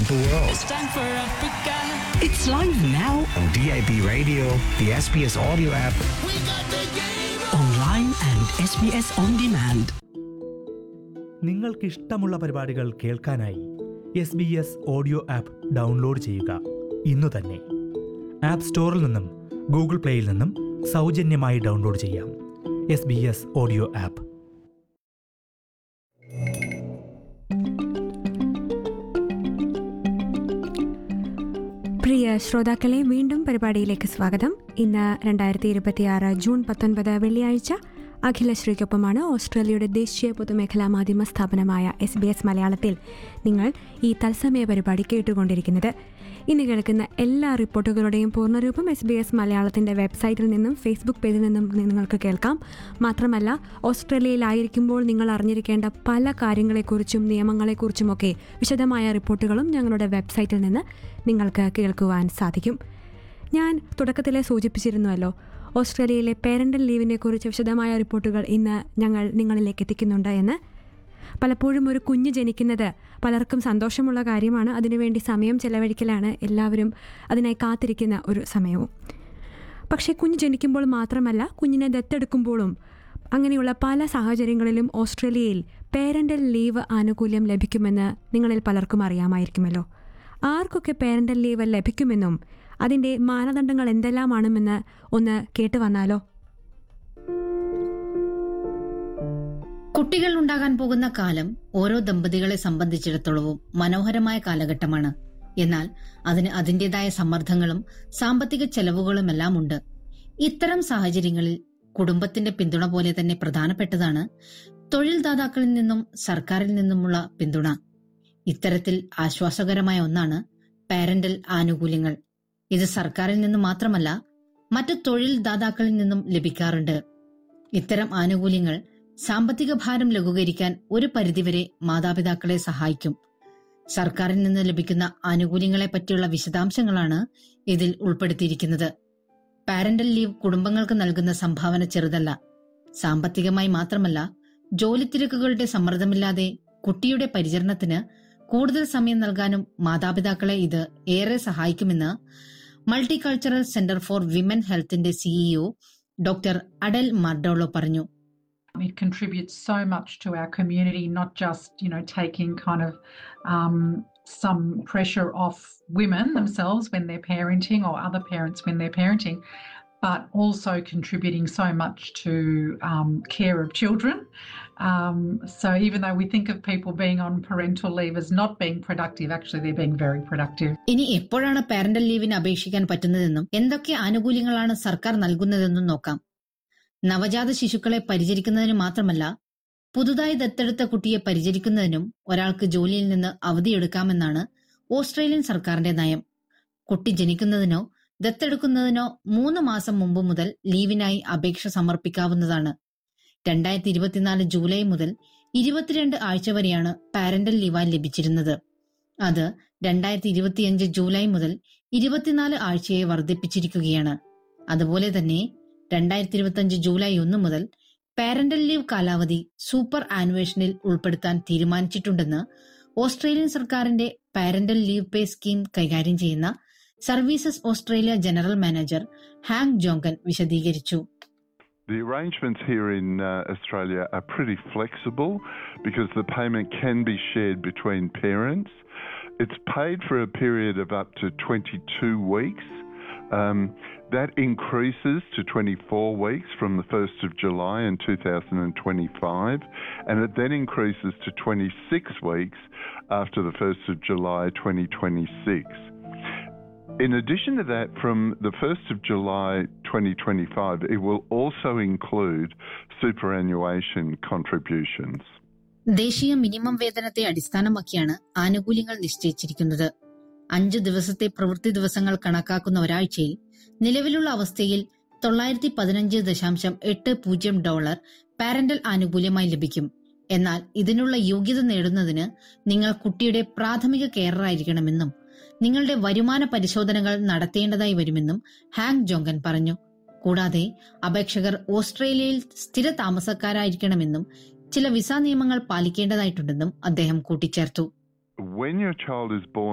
the world. It's time for Africa. It's live now on DIB Radio, the SBS audio app, online and SBS on demand. നിങ്ങൾക്കിഷ്ടമുള്ള പരിപാടികൾ കേൾക്കാനായി S B S audio app download ചെയ്യുക ഇന്നു തന്നെ app സ്റ്റോറിൽ നിന്നും Google പ്ലേയിൽ നിന്നും സൗജന്യമായി ഡൗൺലോഡ് ചെയ്യാം S B S audio app പ്രിയ ശ്രോതാക്കളെ വീണ്ടും പരിപാടിയിലേക്ക് സ്വാഗതം ഇന്ന് രണ്ടായിരത്തി ഇരുപത്തിയാറ് ജൂൺ പത്തൊൻപത് വെള്ളിയാഴ്ച അഖിലശ്രീക്കൊപ്പമാണ് ഓസ്ട്രേലിയയുടെ ദേശീയ പൊതുമേഖലാ മാധ്യമ സ്ഥാപനമായ എസ് ബി എസ് മലയാളത്തിൽ നിങ്ങൾ ഈ തത്സമയ പരിപാടി കേട്ടുകൊണ്ടിരിക്കുന്നത് ഇന്ന് കേൾക്കുന്ന എല്ലാ റിപ്പോർട്ടുകളുടെയും പൂർണ്ണരൂപം എസ് ബി എസ് മലയാളത്തിൻ്റെ വെബ്സൈറ്റിൽ നിന്നും ഫേസ്ബുക്ക് പേജിൽ നിന്നും നിങ്ങൾക്ക് കേൾക്കാം മാത്രമല്ല ഓസ്ട്രേലിയയിലായിരിക്കുമ്പോൾ നിങ്ങൾ അറിഞ്ഞിരിക്കേണ്ട പല കാര്യങ്ങളെക്കുറിച്ചും നിയമങ്ങളെക്കുറിച്ചുമൊക്കെ വിശദമായ റിപ്പോർട്ടുകളും ഞങ്ങളുടെ വെബ്സൈറ്റിൽ നിന്ന് നിങ്ങൾക്ക് കേൾക്കുവാൻ സാധിക്കും ഞാൻ തുടക്കത്തിലെ സൂചിപ്പിച്ചിരുന്നുവല്ലോ ഓസ്ട്രേലിയയിലെ പേരൻ്റൽ ലീവിനെ കുറിച്ച് വിശദമായ റിപ്പോർട്ടുകൾ ഇന്ന് ഞങ്ങൾ നിങ്ങളിലേക്ക് എത്തിക്കുന്നുണ്ട് എന്ന് പലപ്പോഴും ഒരു കുഞ്ഞ് ജനിക്കുന്നത് പലർക്കും സന്തോഷമുള്ള കാര്യമാണ് അതിനുവേണ്ടി സമയം ചെലവഴിക്കലാണ് എല്ലാവരും അതിനായി കാത്തിരിക്കുന്ന ഒരു സമയവും പക്ഷേ കുഞ്ഞ് ജനിക്കുമ്പോൾ മാത്രമല്ല കുഞ്ഞിനെ ദത്തെടുക്കുമ്പോഴും അങ്ങനെയുള്ള പല സാഹചര്യങ്ങളിലും ഓസ്ട്രേലിയയിൽ പേരൻ്റൽ ലീവ് ആനുകൂല്യം ലഭിക്കുമെന്ന് നിങ്ങളിൽ പലർക്കും അറിയാമായിരിക്കുമല്ലോ ആർക്കൊക്കെ പേരൻ്റൽ ലീവ് ലഭിക്കുമെന്നും അതിൻ്റെ മാനദണ്ഡങ്ങൾ എന്തെല്ലാമാണെന്ന് ഒന്ന് കേട്ടു വന്നാലോ കുട്ടികൾ ഉണ്ടാകാൻ പോകുന്ന കാലം ഓരോ ദമ്പതികളെ സംബന്ധിച്ചിടത്തോളവും മനോഹരമായ കാലഘട്ടമാണ് എന്നാൽ അതിന് അതിന്റേതായ സമ്മർദ്ദങ്ങളും സാമ്പത്തിക ചെലവുകളുമെല്ലാം ഉണ്ട് ഇത്തരം സാഹചര്യങ്ങളിൽ കുടുംബത്തിന്റെ പിന്തുണ പോലെ തന്നെ പ്രധാനപ്പെട്ടതാണ് തൊഴിൽദാതാക്കളിൽ നിന്നും സർക്കാരിൽ നിന്നുമുള്ള പിന്തുണ ഇത്തരത്തിൽ ആശ്വാസകരമായ ഒന്നാണ് പാരന്റൽ ആനുകൂല്യങ്ങൾ ഇത് സർക്കാരിൽ നിന്ന് മാത്രമല്ല മറ്റു തൊഴിൽദാതാക്കളിൽ നിന്നും ലഭിക്കാറുണ്ട് ഇത്തരം ആനുകൂല്യങ്ങൾ സാമ്പത്തിക ഭാരം ലഘൂകരിക്കാൻ ഒരു പരിധിവരെ മാതാപിതാക്കളെ സഹായിക്കും സർക്കാരിൽ നിന്ന് ലഭിക്കുന്ന ആനുകൂല്യങ്ങളെ പറ്റിയുള്ള വിശദാംശങ്ങളാണ് ഇതിൽ ഉൾപ്പെടുത്തിയിരിക്കുന്നത് പാരന്റൽ ലീവ് കുടുംബങ്ങൾക്ക് നൽകുന്ന സംഭാവന ചെറുതല്ല സാമ്പത്തികമായി മാത്രമല്ല ജോലി തിരക്കുകളുടെ സമ്മർദ്ദമില്ലാതെ കുട്ടിയുടെ പരിചരണത്തിന് കൂടുതൽ സമയം നൽകാനും മാതാപിതാക്കളെ ഇത് ഏറെ സഹായിക്കുമെന്ന് മൾട്ടികൾച്ചറൽ സെന്റർ ഫോർ വിമൻ ഹെൽത്തിന്റെ സിഇഒ ഡോക്ടർ അഡൽ മാർഡോളോ പറഞ്ഞു It contributes so much to our community, not just you know taking kind of um, some pressure off women themselves when they're parenting or other parents when they're parenting, but also contributing so much to um, care of children. Um, so even though we think of people being on parental leave as not being productive, actually they're being very productive. ഇനി എപ്പോഴാണ് parental ലീവിന് അപേക്ഷിക്കാൻ പറ്റുന്നതെന്നും എന്തൊക്കെ ആനുകൂല്യങ്ങളാണ് സർക്കാർ നൽകുന്നതെന്നും നോക്കാം നവജാത ശിശുക്കളെ പരിചരിക്കുന്നതിന് മാത്രമല്ല പുതുതായി ദത്തെടുത്ത കുട്ടിയെ പരിചരിക്കുന്നതിനും ഒരാൾക്ക് ജോലിയിൽ നിന്ന് അവധിയെടുക്കാമെന്നാണ് ഓസ്ട്രേലിയൻ സർക്കാരിന്റെ നയം കുട്ടി ജനിക്കുന്നതിനോ ദത്തെടുക്കുന്നതിനോ മൂന്ന് മാസം മുമ്പ് മുതൽ ലീവിനായി അപേക്ഷ സമർപ്പിക്കാവുന്നതാണ് രണ്ടായിരത്തി ഇരുപത്തിനാല് ജൂലൈ മുതൽ ഇരുപത്തിരണ്ട് ആഴ്ച വരെയാണ് പാരന്റൽ ലീവായി ലഭിച്ചിരുന്നത് അത് രണ്ടായിരത്തി ഇരുപത്തിയഞ്ച് ജൂലൈ മുതൽ ഇരുപത്തിനാല് ആഴ്ചയെ വർദ്ധിപ്പിച്ചിരിക്കുകയാണ് അതുപോലെ തന്നെ രണ്ടായിരത്തി ഇരുപത്തിയഞ്ച് ജൂലൈ ഒന്ന് മുതൽ പാരന്റൽ ലീവ് കാലാവധി സൂപ്പർ ആനുവേഷനിൽ ഉൾപ്പെടുത്താൻ തീരുമാനിച്ചിട്ടുണ്ടെന്ന് ഓസ്ട്രേലിയൻ സർക്കാരിന്റെ പാരന്റൽ ലീവ് പേ സ്കീം കൈകാര്യം ചെയ്യുന്ന services Australia general manager Hank Jongen വിശദീകരിച്ചു The arrangements here in uh, Australia are pretty flexible because the payment can be shared between parents. It's paid for a period of up to 22 weeks. Um, that increases to 24 weeks from the 1st of July in 2025, and it then increases to 26 weeks after the 1st of July 2026. In addition to that, from the 1st of July 2025, it will also include superannuation contributions. ദേശീയ minimum വേതനത്തെ അടിസ്ഥാനമാക്കിയാണ് ആനുകൂല്യങ്ങൾ നിശ്ചയിച്ചിരിക്കുന്നത് അഞ്ച് ദിവസത്തെ പ്രവൃത്തി ദിവസങ്ങൾ കണക്കാക്കുന്ന ഒരാഴ്ചയിൽ നിലവിലുള്ള അവസ്ഥയിൽ തൊള്ളായിരത്തി പതിനഞ്ച് ദശാംശം എട്ട് പൂജ്യം ഡോളർ പാരന്റൽ ആനുകൂല്യമായി ലഭിക്കും എന്നാൽ ഇതിനുള്ള യോഗ്യത നേടുന്നതിന് നിങ്ങൾ കുട്ടിയുടെ പ്രാഥമിക കെയറായിരിക്കണമെന്നും നിങ്ങളുടെ വരുമാന പരിശോധനകൾ നടത്തേണ്ടതായി വരുമെന്നും ഹാങ് ജോങ്കൻ പറഞ്ഞു കൂടാതെ അപേക്ഷകർ ഓസ്ട്രേലിയയിൽ സ്ഥിര താമസക്കാരായിരിക്കണമെന്നും ചില വിസ നിയമങ്ങൾ പാലിക്കേണ്ടതായിട്ടുണ്ടെന്നും അദ്ദേഹം കൂട്ടിച്ചേർത്തു When your child is born